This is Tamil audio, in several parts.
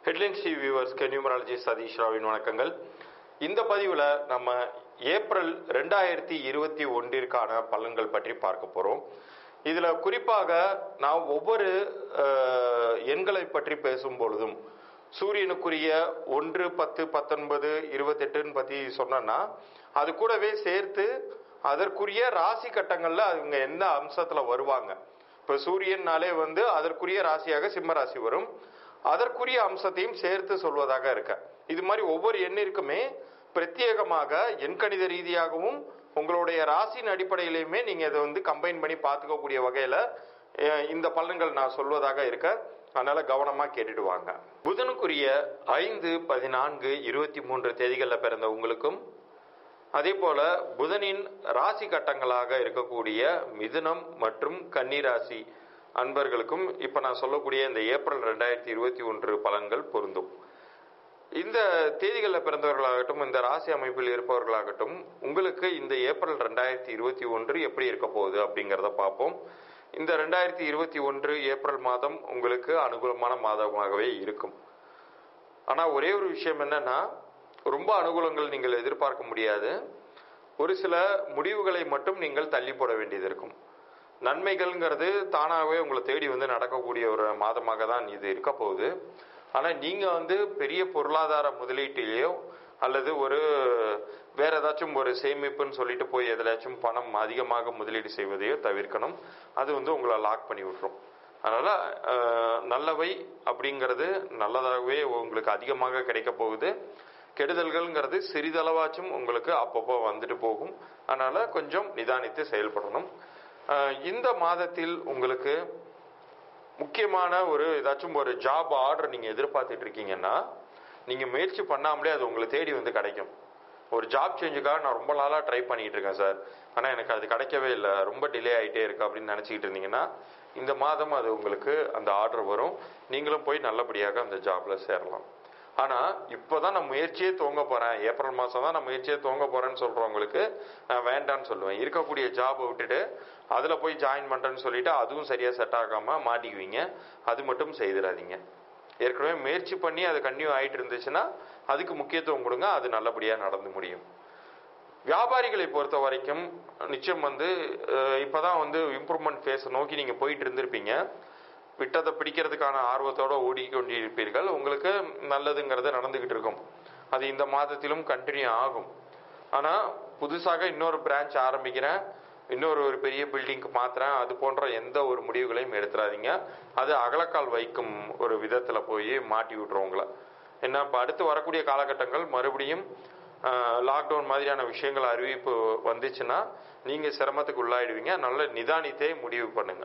ஹெட்லைன்ஸ் டிவி வியூவர்ஸ்க்கு நியூமராலஜி சதீஷ் ராவின் வணக்கங்கள் இந்த பதிவில் நம்ம ஏப்ரல் ரெண்டாயிரத்தி இருபத்தி ஒன்றிற்கான பலன்கள் பற்றி பார்க்க போகிறோம் இதில் குறிப்பாக நான் ஒவ்வொரு அஹ், எண்களை பற்றி பேசும் பொழுதும் சூரியனுக்குரிய ஒன்று பத்து பத்தொன்பது இருபத்தெட்டுன்னு பற்றி சொன்னேன்னா அது கூடவே சேர்த்து அதற்குரிய ராசி கட்டங்களில் அவங்க எந்த அம்சத்தில் வருவாங்க இப்போ சூரியன்னாலே வந்து அதற்குரிய ராசியாக சிம்ம ராசி வரும் அதற்குரிய அம்சத்தையும் சேர்த்து சொல்வதாக இருக்க இது மாதிரி ஒவ்வொரு எண்ணிற்குமே பிரத்யேகமாக எண்கணித ரீதியாகவும் உங்களுடைய ராசியின் அடிப்படையிலையுமே நீங்க இதை வந்து கம்பைன் பண்ணி பார்த்துக்கக்கூடிய வகையில அஹ், இந்த பலன்கள் நான் சொல்வதாக இருக்க அதனால கவனமா கேட்டுட்டு வாங்க புதனுக்குரிய ஐந்து பதினான்கு இருபத்தி மூன்று தேதிகளில் பிறந்த உங்களுக்கும் அதே போல புதனின் ராசி கட்டங்களாக இருக்கக்கூடிய மிதுனம் மற்றும் கன்னி ராசி அன்பர்களுக்கும் இப்ப நான் சொல்லக்கூடிய இந்த ஏப்ரல் ரெண்டாயிரத்தி இருபத்தி ஒன்று பலன்கள் பொருந்தும் இந்த தேதிகளில் பிறந்தவர்களாகட்டும் இந்த ராசி அமைப்பில் இருப்பவர்களாகட்டும் உங்களுக்கு இந்த ஏப்ரல் ரெண்டாயிரத்தி இருபத்தி ஒன்று எப்படி இருக்க போகுது அப்படிங்கிறத பார்ப்போம் இந்த ரெண்டாயிரத்தி இருபத்தி ஒன்று ஏப்ரல் மாதம் உங்களுக்கு அனுகூலமான மாதமாகவே இருக்கும் ஆனால் ஒரே ஒரு விஷயம் என்னன்னா ரொம்ப அனுகூலங்கள் நீங்கள் எதிர்பார்க்க முடியாது ஒரு சில முடிவுகளை மட்டும் நீங்கள் தள்ளி போட வேண்டியது இருக்கும் நன்மைகள்ங்கிறது தானாகவே உங்களை தேடி வந்து நடக்கக்கூடிய ஒரு மாதமாக தான் இது இருக்க போகுது ஆனால் நீங்கள் வந்து பெரிய பொருளாதார முதலீட்டிலேயோ அல்லது ஒரு வேற ஏதாச்சும் ஒரு சேமிப்புன்னு சொல்லிட்டு போய் எதுலாச்சும் பணம் அதிகமாக முதலீடு செய்வதையோ தவிர்க்கணும் அது வந்து உங்களை லாக் பண்ணி விட்டுரும் அதனால அஹ், நல்லவை அப்படிங்கிறது நல்லதாகவே உங்களுக்கு அதிகமாக கிடைக்க போகுது கெடுதல்கள்ங்கிறது சிறிதளவாச்சும் உங்களுக்கு அப்பப்போ வந்துட்டு போகும் அதனால கொஞ்சம் நிதானித்து செயல்படணும் அஹ், இந்த மாதத்தில் உங்களுக்கு முக்கியமான ஒரு ஏதாச்சும் ஒரு ஜாப் ஆர்டர் நீங்க எதிர்பார்த்துட்டு இருக்கீங்கன்னா நீங்க முயற்சி பண்ணாமலே அது உங்களை தேடி வந்து கிடைக்கும் ஒரு ஜாப் சேஞ்சுக்காக நான் ரொம்ப நாளாக ட்ரை பண்ணிட்டு இருக்கேன் சார் ஆனால் எனக்கு அது கிடைக்கவே இல்லை ரொம்ப டிலே ஆகிட்டே இருக்கு அப்படின்னு நினச்சிக்கிட்டு இருந்தீங்கன்னா இந்த மாதம் அது உங்களுக்கு அந்த ஆர்டர் வரும் நீங்களும் போய் நல்லபடியாக அந்த ஜாப்ல சேரலாம் ஆனால் இப்போதான் நான் முயற்சியே துவங்க போறேன் ஏப்ரல் மாதம் தான் நான் முயற்சியே துவங்க போறேன்னு சொல்றவங்களுக்கு நான் வேண்டான்னு சொல்லுவேன் இருக்கக்கூடிய ஜாபை விட்டுட்டு அதில் போய் ஜாயின் பண்றேன்னு சொல்லிட்டு அதுவும் சரியா செட் ஆகாம மாட்டிக்குவீங்க அது மட்டும் செய்திடாதீங்க ஏற்கனவே முயற்சி பண்ணி அது கன்டினியூ ஆயிட்டு இருந்துச்சுன்னா அதுக்கு முக்கியத்துவம் கொடுங்க அது நல்லபடியாக நடந்து முடியும் வியாபாரிகளை பொறுத்த வரைக்கும் நிச்சயம் வந்து அஹ், இப்பதான் வந்து இம்ப்ரூவ்மெண்ட் ஃபேஸை நோக்கி நீங்க போயிட்டு இருந்திருப்பீங்க விட்டதை பிடிக்கிறதுக்கான ஆர்வத்தோட ஓடிக்கொண்டிருப்பீர்கள் உங்களுக்கு நல்லதுங்கிறது நடந்துகிட்டு இருக்கும் அது இந்த மாதத்திலும் கண்டினியூ ஆகும் ஆனா புதுசாக இன்னொரு பிரான்ச் ஆரம்பிக்கிறேன் இன்னொரு ஒரு பெரிய பில்டிங்க்கு மாத்துறேன் அது போன்ற எந்த ஒரு முடிவுகளையும் எடுத்துறாதீங்க அது அகலக்கால் வைக்கும் ஒரு விதத்துல போய் மாட்டி விட்டுரும் உங்களை ஏன்னா இப்போ அடுத்து வரக்கூடிய காலகட்டங்கள் மறுபடியும் லாக்டவுன் மாதிரியான விஷயங்கள் அறிவிப்பு வந்துச்சுன்னா நீங்க சிரமத்துக்கு உள்ளாயிடுவீங்க நல்ல நிதானித்தே முடிவு பண்ணுங்க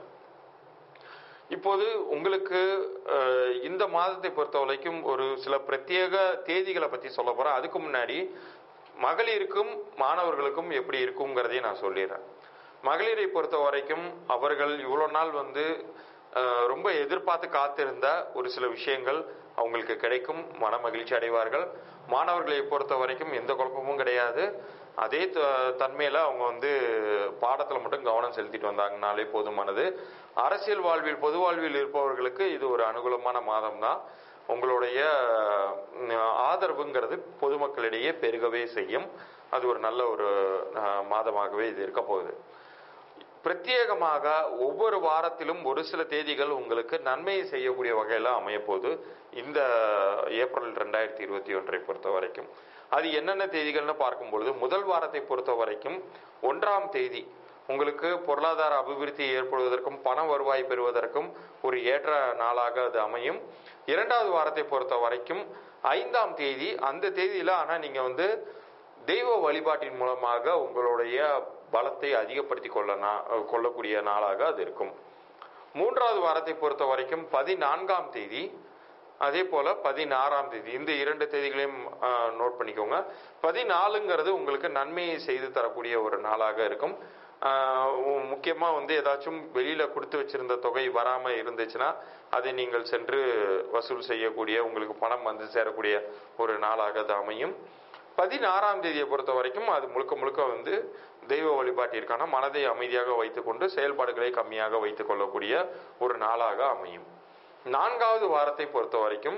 இப்போது உங்களுக்கு அஹ், இந்த மாதத்தை பொறுத்த வரைக்கும் ஒரு சில பிரத்யேக தேதிகளை பத்தி சொல்ல போறேன் அதுக்கு முன்னாடி மகளிருக்கும் மாணவர்களுக்கும் எப்படி இருக்குங்கிறதையும் நான் சொல்லிடுறேன் மகளிரை பொறுத்த வரைக்கும் அவர்கள் இவ்வளவு நாள் வந்து அஹ், ரொம்ப எதிர்பார்த்து காத்திருந்த ஒரு சில விஷயங்கள் அவங்களுக்கு கிடைக்கும் மன மகிழ்ச்சி அடைவார்கள் மாணவர்களை பொறுத்த வரைக்கும் எந்த குழப்பமும் கிடையாது அதே த- தன்மையில அவங்க வந்து பாடத்துல மட்டும் கவனம் செலுத்திட்டு வந்தாங்கனாலே போதுமானது அரசியல் வாழ்வில் பொது வாழ்வில் இருப்பவர்களுக்கு இது ஒரு அனுகூலமான மாதம் தான் உங்களுடைய உம், ஆதரவுங்கிறது பொதுமக்களிடையே பெருகவே செய்யும் அது ஒரு நல்ல ஒரு அஹ், மாதமாகவே இது இருக்க போகுது பிரத்யேகமாக ஒவ்வொரு வாரத்திலும் ஒரு சில தேதிகள் உங்களுக்கு நன்மையை செய்யக்கூடிய வகையில் அமையப்போகுது இந்த ஏப்ரல் ரெண்டாயிரத்தி இருபத்தி ஒன்றை பொறுத்த வரைக்கும் அது என்னென்ன தேதிகள்னு பார்க்கும் பொழுது முதல் வாரத்தை பொறுத்த வரைக்கும் ஒன்றாம் தேதி உங்களுக்கு பொருளாதார அபிவிருத்தி ஏற்படுவதற்கும் பண வருவாய் பெறுவதற்கும் ஒரு ஏற்ற நாளாக அது அமையும் இரண்டாவது வாரத்தை பொறுத்த வரைக்கும் ஐந்தாம் தேதி அந்த தேதியில ஆனா நீங்க வந்து தெய்வ வழிபாட்டின் மூலமாக உங்களுடைய பலத்தை அதிகப்படுத்தி கொள்ள நா- கொள்ளக்கூடிய நாளாக அது இருக்கும் மூன்றாவது வாரத்தை பொறுத்த வரைக்கும் பதினான்காம் தேதி அதே போல பதினாறாம் தேதி இந்த இரண்டு தேதிகளையும் நோட் பண்ணிக்கோங்க பதினாலுங்கிறது உங்களுக்கு நன்மையை செய்து தரக்கூடிய ஒரு நாளாக இருக்கும் ஆஹ் உ- முக்கியமா வந்து ஏதாச்சும் வெளியில கொடுத்து வச்சிருந்த தொகை வராம இருந்துச்சுன்னா அதை நீங்கள் சென்று வசூல் செய்யக்கூடிய உங்களுக்கு பணம் வந்து சேரக்கூடிய ஒரு நாளாக அது அமையும் பதினாறாம் தேதியை பொறுத்த வரைக்கும் அது முழுக்க முழுக்க வந்து தெய்வ வழிபாட்டிற்கான மனதை அமைதியாக வைத்துக்கொண்டு செயல்பாடுகளை கம்மியாக வைத்துக் கொள்ளக்கூடிய ஒரு நாளாக அமையும் நான்காவது வாரத்தை பொறுத்த வரைக்கும்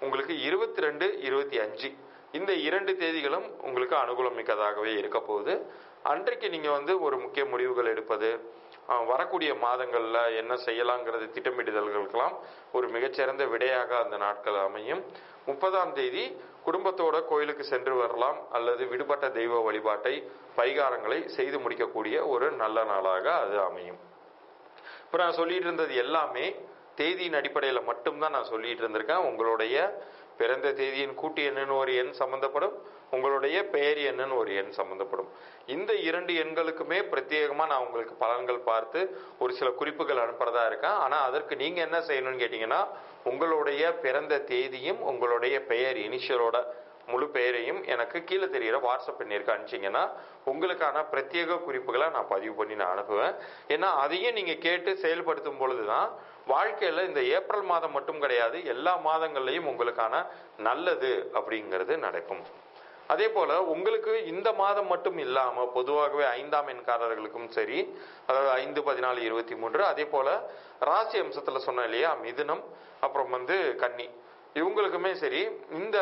உங்களுக்கு இருபத்தி ரெண்டு இருபத்தி அஞ்சு இந்த இரண்டு தேதிகளும் உங்களுக்கு அனுகூலமிக்கதாகவே இருக்க போகுது அன்றைக்கு நீங்க வந்து ஒரு முக்கிய முடிவுகள் எடுப்பது அஹ், வரக்கூடிய மாதங்கள்ல என்ன செய்யலாங்கிறது திட்டமிடுதல்களுக்கெல்லாம் ஒரு மிகச்சிறந்த விடையாக அந்த நாட்கள் அமையும் முப்பதாம் தேதி குடும்பத்தோட கோயிலுக்கு சென்று வரலாம் அல்லது விடுபட்ட தெய்வ வழிபாட்டை பரிகாரங்களை செய்து முடிக்கக்கூடிய ஒரு நல்ல நாளாக அது அமையும் இப்போ நான் சொல்லிட்டு இருந்தது எல்லாமே தேதியின் அடிப்படையில் மட்டும்தான் நான் சொல்லிட்டு இருந்திருக்கேன் உங்களுடைய பிறந்த தேதியின் கூட்டு எண்ணுன்னு ஒரு எண் சம்பந்தப்படும் உங்களுடைய பெயர் எண்ணுன்னு ஒரு எண் சம்பந்தப்படும் இந்த இரண்டு எண்களுக்குமே பிரத்யேகமாக நான் உங்களுக்கு பலன்கள் பார்த்து ஒரு சில குறிப்புகள் அனுப்புறதா இருக்கேன் ஆனால் அதற்கு நீங்க என்ன செய்யணும்னு கேட்டிங்கன்னா உங்களுடைய பிறந்த தேதியும் உங்களுடைய பெயர் இனிஷியலோட முழு பெயரையும் எனக்கு கீழே தெரிகிற வாட்ஸ்அப் எண்ணிற்கு அனுப்பிச்சிங்கன்னா உங்களுக்கான பிரத்யேக குறிப்புகளை நான் பதிவு பண்ணி நான் அனுப்புவேன் ஏன்னா அதையும் நீங்கள் கேட்டு செயல்படுத்தும் பொழுது தான் வாழ்க்கையில் இந்த ஏப்ரல் மாதம் மட்டும் கிடையாது எல்லா மாதங்கள்லையும் உங்களுக்கான நல்லது அப்படிங்கிறது நடக்கும் அதே போல உங்களுக்கு இந்த மாதம் மட்டும் இல்லாம பொதுவாகவே ஐந்தாம் எண்காரர்களுக்கும் சரி அதாவது ஐந்து பதினாலு இருபத்தி மூன்று அதே போல ராசி அம்சத்துல சொன்னேன் இல்லையா மிதுனம் அப்புறம் வந்து கன்னி இவங்களுக்குமே சரி இந்த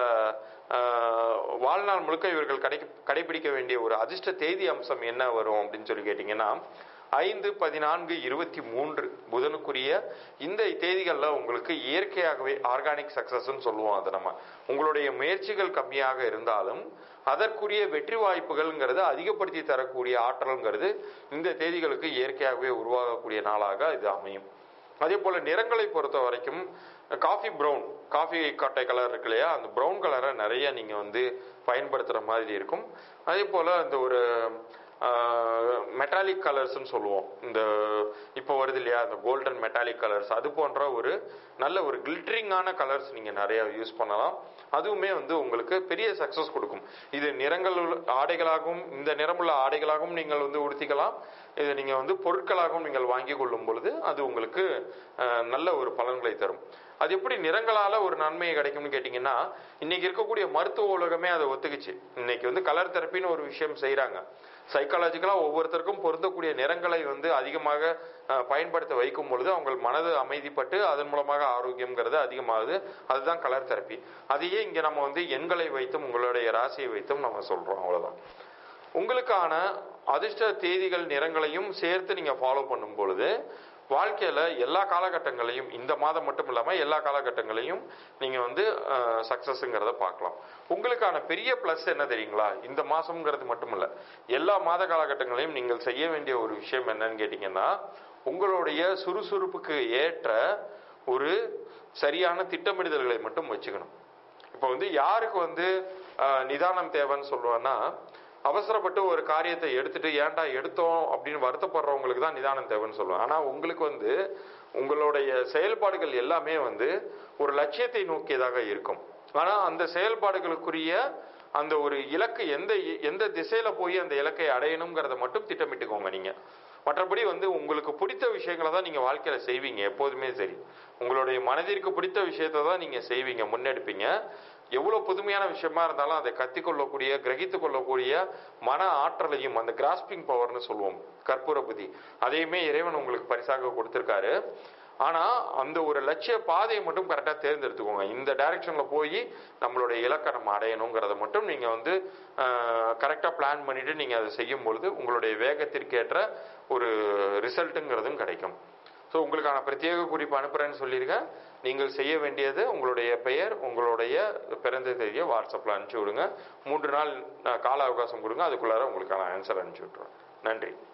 ஆஹ், வாழ்நாள் முழுக்க இவர்கள் கடை கடைபிடிக்க வேண்டிய ஒரு அதிர்ஷ்ட தேதி அம்சம் என்ன வரும் அப்படின்னு சொல்லி கேட்டிங்கன்னா ஐந்து பதினான்கு இருபத்தி மூன்று புதனுக்குரிய இந்த தேதிகளில் உங்களுக்கு இயற்கையாகவே ஆர்கானிக் சக்சஸ்ன்னு சொல்லுவோம் அதை நம்ம உங்களுடைய முயற்சிகள் கம்மியாக இருந்தாலும் அதற்குரிய வெற்றி வாய்ப்புகள்ங்கிறது அதிகப்படுத்தி தரக்கூடிய ஆற்றல்ங்கிறது இந்த தேதிகளுக்கு இயற்கையாகவே உருவாகக்கூடிய நாளாக இது அமையும் அதே போல நிறங்களை பொறுத்த வரைக்கும் காஃபி ப்ரௌன் காஃபி காட்டை கலர் இருக்கு இல்லையா அந்த ப்ரௌன் கலரை நிறைய நீங்க வந்து பயன்படுத்துற மாதிரி இருக்கும் அதே போல இந்த ஒரு மெட்டாலிக் கலர்ஸ்னு சொல்லுவோம் இந்த இப்போ வருது இல்லையா அந்த கோல்டன் மெட்டாலிக் கலர்ஸ் அது போன்ற ஒரு நல்ல ஒரு கில்டரிங்கான கலர்ஸ் நீங்க நிறைய யூஸ் பண்ணலாம் அதுவுமே வந்து உங்களுக்கு பெரிய சக்சஸ் கொடுக்கும் இது நிறங்கள் உள்ள ஆடைகளாகவும் இந்த நிறமுள்ள ஆடைகளாகவும் நீங்கள் வந்து உடுத்திக்கலாம் இது நீங்க வந்து பொருட்களாகவும் நீங்கள் வாங்கி கொள்ளும் பொழுது அது உங்களுக்கு அஹ், நல்ல ஒரு பலன்களை தரும் அது எப்படி நிறங்களால ஒரு நன்மை கிடைக்கும்னு கேட்டிங்கன்னா இன்னைக்கு இருக்கக்கூடிய மருத்துவ உலகமே அதை ஒத்துக்குச்சு இன்னைக்கு வந்து கலர் தெரப்பின்னு ஒரு விஷயம் செய்றாங்க சைக்காலஜிக்கலா ஒவ்வொருத்தருக்கும் பொருந்தக்கூடிய நிறங்களை வந்து அதிகமாக அஹ், பயன்படுத்த வைக்கும் பொழுது அவங்க மனது அமைதிப்பட்டு அதன் மூலமாக ஆரோக்கியம்ங்கிறது அதிகமாகுது அதுதான் கலர் தெரப்பி அதையே இங்க நம்ம வந்து எண்களை வைத்தும் உங்களுடைய ராசியை வைத்தும் நம்ம சொல்றோம் அவ்வளவுதான் உங்களுக்கான அதிர்ஷ்ட தேதிகள் நிறங்களையும் சேர்த்து நீங்க ஃபாலோ பண்ணும் பொழுது வாழ்க்கையில எல்லா காலகட்டங்களையும் இந்த மாதம் மட்டும் இல்லாம எல்லா காலகட்டங்களையும் நீங்க வந்து சக்சஸ்ங்கிறத பார்க்கலாம் உங்களுக்கான பெரிய பிளஸ் என்ன தெரியுங்களா இந்த மாசம்ங்கிறது மட்டும் இல்ல எல்லா மாத காலகட்டங்களையும் நீங்கள் செய்ய வேண்டிய ஒரு விஷயம் என்னன்னு கேட்டீங்கன்னா உங்களுடைய சுறுசுறுப்புக்கு ஏற்ற ஒரு சரியான திட்டமிடுதல்களை மட்டும் வச்சுக்கணும் இப்போ வந்து யாருக்கு வந்து அஹ், நிதானம் தேவைன்னு சொல்லுவேன்னா அவசரப்பட்டு ஒரு காரியத்தை எடுத்துட்டு ஏன்டா எடுத்தோம் அப்படின்னு வருத்தப்படுறவங்களுக்கு தான் நிதானம் தேவைன்னு சொல்லுவேன் ஆனா உங்களுக்கு வந்து உங்களுடைய செயல்பாடுகள் எல்லாமே வந்து ஒரு லட்சியத்தை நோக்கியதாக இருக்கும் ஆனா அந்த செயல்பாடுகளுக்குரிய அந்த ஒரு இலக்கு எந்த எந்த திசையில போய் அந்த இலக்கை அடையணுங்கிறத மட்டும் திட்டமிட்டுக்கோங்க நீங்க மற்றபடி வந்து உங்களுக்கு பிடித்த விஷயங்களை தான் நீங்க வாழ்க்கையில செய்வீங்க எப்போதுமே சரி உங்களுடைய மனதிற்கு பிடித்த விஷயத்தை தான் நீங்க செய்வீங்க முன்னெடுப்பீங்க எவ்வளவு புதுமையான விஷயமா இருந்தாலும் அதை கத்திக்கொள்ளக்கூடிய கிரகித்து கொள்ளக்கூடிய மன ஆற்றலையும் அந்த கிராஸ்பிங் பவர்னு சொல்லுவோம் கற்பூர புத்தி அதையுமே இறைவன் உங்களுக்கு பரிசாக கொடுத்திருக்காரு ஆனா அந்த ஒரு லட்சிய பாதையை மட்டும் கரெக்டா தேர்ந்தெடுத்துக்கோங்க இந்த டைரக்ஷன்ல போய் நம்மளுடைய இலக்கை நம்ம அடையணுங்கிறத மட்டும் நீங்க வந்து கரெக்டா பிளான் பண்ணிட்டு நீங்க அதை செய்யும் பொழுது உங்களுடைய வேகத்திற்கேற்ற ஒரு ரிசல்ட்டுங்கிறதும் கிடைக்கும் ஸோ உங்களுக்கான பிரத்யேக குறிப்பு அனுப்புறேன்னு சொல்லியிருக்கேன் நீங்கள் செய்ய வேண்டியது உங்களுடைய பெயர் உங்களுடைய பிறந்த தேதியை வாட்ஸ்அப்பில் அனுப்பிச்சி விடுங்க மூன்று நாள் அஹ், கால அவகாசம் கொடுங்க அதுக்குள்ளார உங்களுக்கான ஆன்சர் அனுப்பிச்சி விட்ருவேன் நன்றி